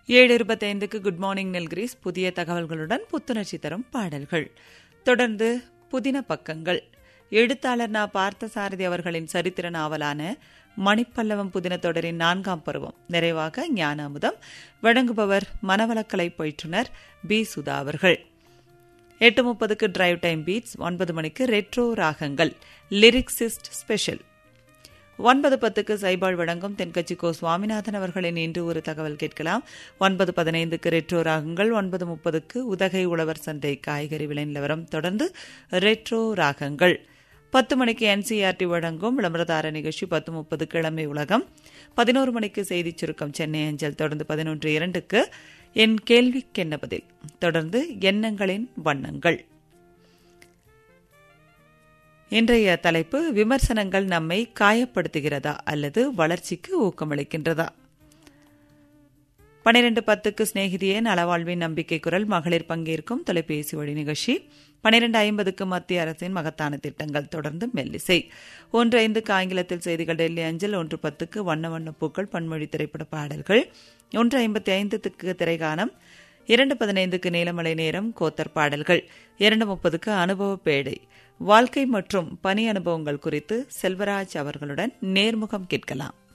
ஏழு இருபத்தைந்துக்கு good morning Nilgiris புதிய தகவல்களுடன் புத்துணர்ச்சி தரும் பாடல்கள் தொடர்ந்து புதின பக்கங்கள் எழுத்தாளர் நா பார்த்தசாரதி அவர்களின் சரித்திர நாவலான மணிப்பல்லவம் புதின தொடரின் நான்காம் பருவம் நிறைவாக ஞான அமுதம் வழங்குபவர் மனவளக்கலை பயிற்றுனர் பி சுதா அவர்கள் எட்டு முப்பதுக்கு டிரைவ் டைம் பீட்ஸ் ஒன்பது மணிக்கு ரெட்ரோ ராகங்கள் லிரிக்ஸிஸ்ட் ஸ்பெஷல் ஒன்பது பத்துக்கு சைபாள் வழங்கும் தென்கட்சி கோ சுவாமிநாதன் அவர்களின் இன்று ஒரு தகவல் கேட்கலாம் ஒன்பது பதினைந்துக்கு ரெட்ரோ ராகங்கள் ஒன்பது முப்பதுக்கு உதகை உழவர் சந்தை காய்கறி விலை நிலவரம் தொடர்ந்து ரெட்ரோ ராகங்கள் பத்து மணிக்கு என்சிஆர்டி வழங்கும் விளம்பரதார நிகழ்ச்சி பத்து முப்பது கிழமை உலகம் பதினோரு மணிக்கு செய்திச் சுருக்கம் சென்னை அஞ்சல் தொடர்ந்து பதினொன்று இரண்டுக்கு என் கேள்விக்கென்ன பதில் தொடர்ந்து எண்ணங்களின் வண்ணங்கள் இன்றைய தலைப்பு விமர்சனங்கள் நம்மை காயப்படுத்துகிறதா அல்லது வளர்ச்சிக்கு ஊக்கமளிக்கின்றதா பனிரெண்டு பத்துக்கு சிநேகிதியே நலவாழ்வின் நம்பிக்கை குரல் மகளிர் பங்கேற்கும் தொலைபேசி வழி நிகழ்ச்சி பனிரெண்டு ஐம்பதுக்கு மத்திய அரசின் மகத்தான திட்டங்கள் தொடர்ந்து மெல்லிசை ஒன்று ஐந்துக்கு ஆங்கிலத்தில் செய்திகள் டெல்லி அஞ்சல் ஒன்று பத்துக்கு வண்ண வண்ண பூக்கள் பன்மொழி திரைப்பட பாடல்கள் ஒன்று ஐம்பத்தி ஐந்துக்கு திரைகானம் இரண்டு பதினைந்துக்கு நீலமலை நேரம் கோத்தர் பாடல்கள் இரண்டு முப்பதுக்கு அனுபவ பேடை வாழ்க்கை மற்றும் பணி அனுபவங்கள் குறித்து செல்வராஜ் அவர்களுடன் நேர்முகம் கேட்கலாம்